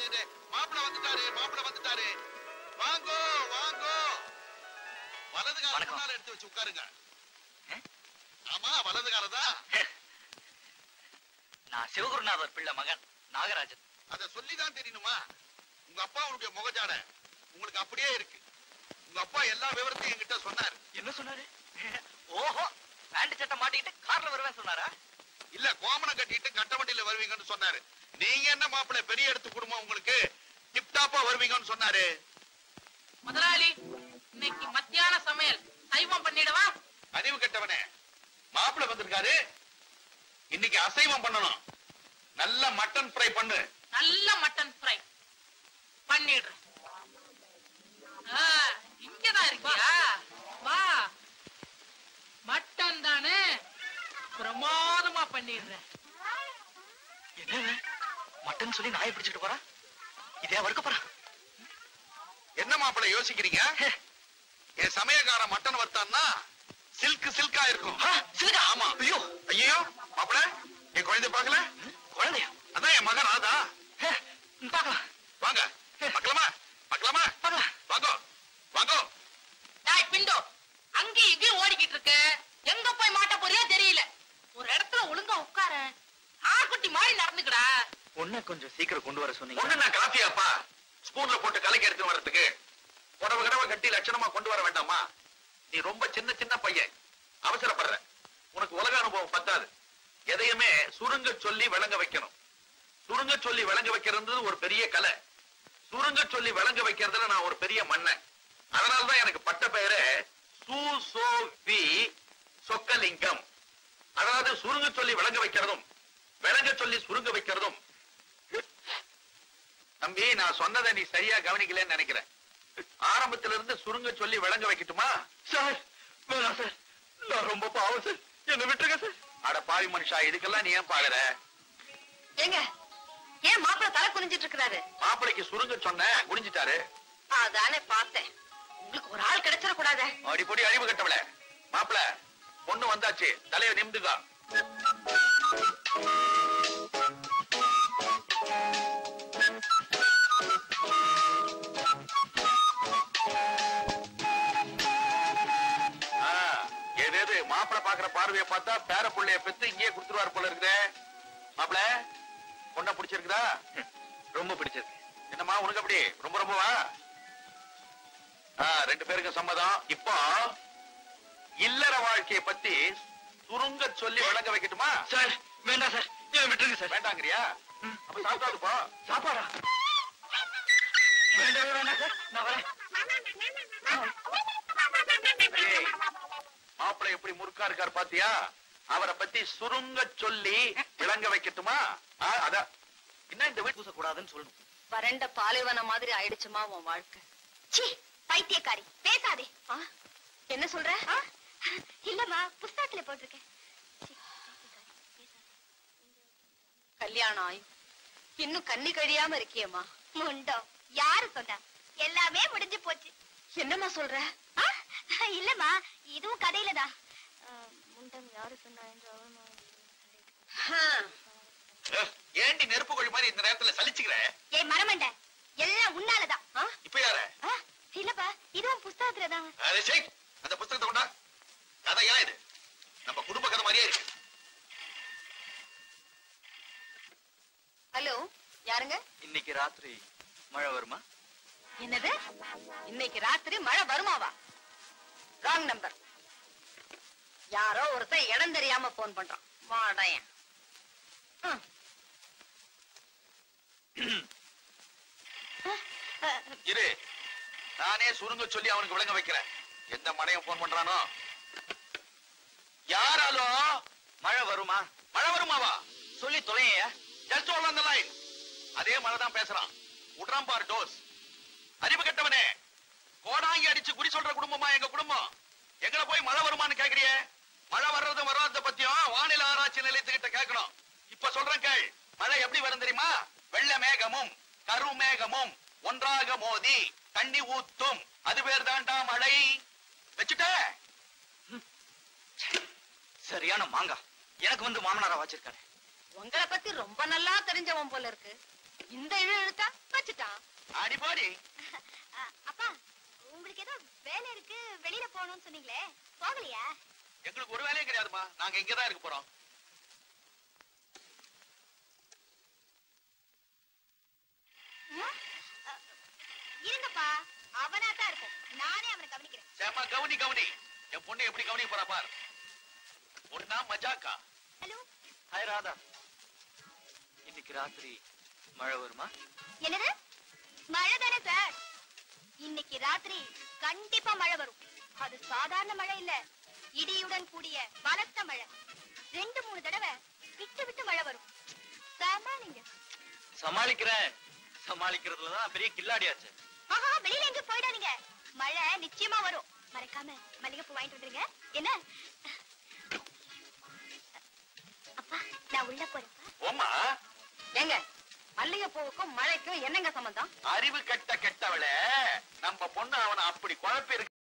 டே, டே. மாப்பிள வந்துட்டாரு மாப்பிள வந்துட்டாரு வாங்கோ வாங்கோ வலது கால வணக்கம். முன்னால எடுத்து வச்சு உட்காருங்க ஆ? ஆமா வலது காலதான் நான் சிவகுருநாதர் பிள்ளை மகன் நாகராஜன் அத சொல்லிதான் தெரியணுமா உங்க அப்பாவுடைய முகஜாட உங்களுக்கு அப்படியே இருக்கு உங்க அப்பா எல்லா விவரத்தையும் என்கிட்ட சொன்னாரு என்ன சொன்னாரு ஓஹோ பேண்ட் சட்டை மாட்டிக்கிட்டு கார்ல வருவேன் சொன்னாரா இல்ல கோமணம் கட்டிட்டு கட்ட வண்டியில வருவீங்கன்னு சொன்னாரு நீங்க என்ன மாப்பிள பெரிய இடத்து குடும்பம் உங்களுக்கு டிப்டாப்பா வருவீங்கன்னு சொன்னாரு முதலாளி இன்னைக்கு மத்தியான சமையல் சைவம் பண்ணிடவா அறிவு கெட்டவனே மாப்பிள வந்திருக்காரு இன்னைக்கு அசைவம் பண்ணணும் நல்ல மட்டன் ஃப்ரை பண்ணு நல்ல மட்டன் ஃப்ரை பண்ணிடுறேன் ஆ, இங்கதான் இருக்கியா வா மட்டன் தானே பிரமாதமா பண்ணிடுறேன் என்ன மட்டன் சொல்லி நாயை பிடிச்சிட்டு போறா இதே வறுக்க போறா என்ன மாப்பிள யோசிக்கிறீங்க என் சமயக்காரன் மட்டன் வர்த்தான்னா சில்க் சில்கா இருக்கும் ஆ, சிலுக்கா. ஆமா ஐயோ ஐயோ மாப்பிள என் குழந்தை பார்க்கல குழந்தையா அதான் என் மகன் ராதா ஹே, பார்க்கலாம் வாங்க பார்க்கலாமா பார்க்கலாமா பார்க்கலாம் வாங்கோ வாங்கோ டேய் பிண்டோ அங்கேயும் இங்கேயும் ஓடிக்கிட்டு இருக்க எங்க போய் மாட்ட போறியோ தெரியல ஒரு இடத்துல ஒழுங்கா உட்கார ஆக்குட்டி மாதிரி நடந்துக்கடா உன்னை கொஞ்சம் சீக்கிரம் கொண்டு வர சொன்னீங்க ஒண்ணு நான் காஃபியாப்பா ஸ்பூன்ல போட்டு கலக்கி எடுத்து வர்றதுக்கு புடவை கடவை கட்டி லட்சணமா கொண்டு வர வேண்டாமா நீ ரொம்ப சின்ன சின்ன பையன் அவசரப்படுற உனக்கு உலக அனுபவம் பத்தாது எதையுமே சுருங்க சொல்லி விளங்க வைக்கணும் சுருங்க சொல்லி விளங்க வைக்கிறது ஒரு பெரிய கலை சுருங்க சொல்லி விளங்க வைக்கிறதுல நான் ஒரு பெரிய மன்னன் அதனாலதான் எனக்கு பட்ட பெயரே சு சோ வி சொக்கலிங்கம் அதாவது சுருங்க சொல்லி விளங்க வைக்கிறதும் விளங்க சொல்லி சுருங்க வைக்கிறதும் தம்பி நான் சொன்னதை நீ சரியா கவனிக்கலன்னு நினைக்கிறேன் ஆரம்பத்துல இருந்து சுருங்க சொல்லி விளங்க வைக்கட்டுமா சார் வேணாம் சார் நான் ரொம்ப பாவம் சார் என்ன விட்டுருங்க சார் அட பாவி மனுஷா இதுக்கெல்லாம் நீ ஏன் பாக்குற ஏங்க ஏன் மாப்பிள்ள தலை குனிஞ்சிட்டு இருக்கிறாரு மாப்பிளைக்கு சுருங்க சொன்ன குடிஞ்சிட்டாரு அதானே பார்த்தேன் உங்களுக்கு ஒரு ஆள் கிடைச்சிட கூடாதே அடிப்படி அழிவு கட்டவள மாப்பிள பொண்ணு வந்தாச்சு தலைய நிமிந்துக்கா ஆ, ஏதேது மாப்பிள பாக்குற பார்வையை பார்த்தா பேர புள்ளைய பெத்து இங்கேயே கொடுத்துருவாரு போல இருக்குதே மாப்பிள பொண்ணை பிடிச்சிருக்குதா ரொம்ப பிடிச்சிருக்கு என்னம்மா உனக்கு அப்படி ரொம்ப ரொம்பவா ஆ, ரெண்டு பேருக்கும் சம்மதம் இப்போ இல்லற வாழ்க்கைய பத்தி சுருங்க சொல்லி விளங்க வைக்கட்டுமா சார் வேண்டாம் சார் ஏன் விட்டுருங்க சார் வேண்டாங்கறியா அப்ப சாப்பிட்டாது போ சாப்பாடா வேண்டாம் வேண்டாம் சார் நான் வரேன் ஏய், மாப்பிள்ளை எப்படி முறுக்கா இருக்கார் பாத்தியா அவரை பத்தி சுருங்க சொல்லி விளங்க வைக்கட்டுமா ஆ, அதான் என்ன இந்த வீட்டு பூசக்கூடாதுன்னு சொல்லணும் வறண்ட பாலைவனம் மாதிரி ஆயிடுச்சுமா உன் வாழ்க்கை சி பைத்தியக்காரி பேசாதே என்ன சொல்ற இல்லம்மா புஸ்தகத்துல போட்டிருக்கேன் கல்யாணம் ஆயி இன்னும் கண்ணி கழியாம இருக்கியேம்மா முண்டம் யாரு சொன்னா எல்லாமே முடிஞ்சு போச்சு என்னம்மா சொல்ற ஆ? இல்லம்மா இதுவும் கதையில தான் முண்டம் யாரு சொன்னா என்று அவமானம் ஹம். அஹ், ஏண்டி நெருப்பு கோழி மாதிரி இந்த நேரத்துல சலிச்சுக்கிற ஏய் மரமண்ட எல்லாம் உன்னாலதான் ஆ? இப்ப யார ஆ? இல்லப்பா இதுவும் புஸ்தகத்துல தான் அதை செய் அந்த புஸ்தகத்தை கொண்டா கதையா இது நம்ம குடும்ப கதை மாதிரியே இருக்கு ஹலோ யாருங்க இன்னைக்கு ராத்திரி மழை வருமா என்னது இன்னைக்கு ராத்திரி மழை வருமாவா ராங் நம்பர் யாரோ ஒருத்தன் இடம் தெரியாம போன் பண்றான் வாடையன் ம். இரு நானே சுருங்க சொல்லி அவனுக்கு விளங்க வைக்கிறேன் எந்த மடையும் போன் பண்றானோ யாராலோ மழை வருமா மழை வருமாவா சொல்லி தொலைங்க ஜஸ்ட் ஆல் அந்த லைன் அதே மழை தான் பேசுறான் உட்றான் பார் டோஸ் அறிவு கெட்டவனே கோடாங்கி அடிச்சு குறி சொல்ற குடும்பமா எங்க குடும்பம் எங்களை போய் மழை வருமான்னு கேக்குறியே மழை வர்றது வராத பத்தியும் வானிலை ஆராய்ச்சி நிலையத்துக்கிட்ட கேட்கணும் இப்ப சொல்றேன் கேள் மழை எப்படி வரும் தெரியுமா வெள்ள மேகமும் கருமேகமும் ஒன்றாக மோதி தண்ணி ஊத்தும் அது பேர் தான்டா மழை வச்சுட்ட சரியான மாங்கா எனக்கு வந்து மாமனாரா வச்சிருக்காரு உங்களை பத்தி ரொம்ப நல்லா தெரிஞ்சவன் போல இருக்கு இந்த இழு இழுத்தா வச்சுட்டான் அடி போடி அ, அப்பா உங்களுக்கு ஏதோ வேலை இருக்கு வெளியில போகணும்னு சொன்னீங்களே போகலையா எங்களுக்கு ஒரு வேலையும் கிடையாதுமா நாங்க இங்கதான் இருக்க போறோம் ம்? அ, இருங்கப்பா அவனா தான் இருக்கும் நானே அவனை கவனிக்கிறேன் சேமா கவுனி கவுனி என் பொண்ணு எப்படி கவனிக்க போறா பார் ஒன்னா மஜாக்கா ஹலோ ஹாய் ராதா இன்னைக்கு ராத்திரி மழை வருமா என்னது மழை தானே சார் இன்னைக்கு ராத்திரி கண்டிப்பா மழை வரும் அது சாதாரண மழை இல்ல இடியுடன் கூடிய பலத்த மழை ரெண்டு மூணு தடவை விட்டு விட்டு மழை வரும் சமாளிங்க சமாளிக்கிறேன் சமாளிக்கிறதுல தான் பெரிய கில்லாடியாச்சு ஆஹா வெளியில எங்க போயிடாதீங்க மழை நிச்சயமா வரும் மறக்காம மல்லிகைப்பூ வாங்கிட்டு வந்துருங்க என்ன அப்பா நான் உள்ள போறேன்ப்பா ஓமா ஏங்க மல்லிகைப்பூவுக்கும் மழைக்கும் என்னங்க சம்பந்தம் அறிவு கெட்ட கெட்டவளே நம்ம பொண்ணு அவனை அப்படி குழப்பி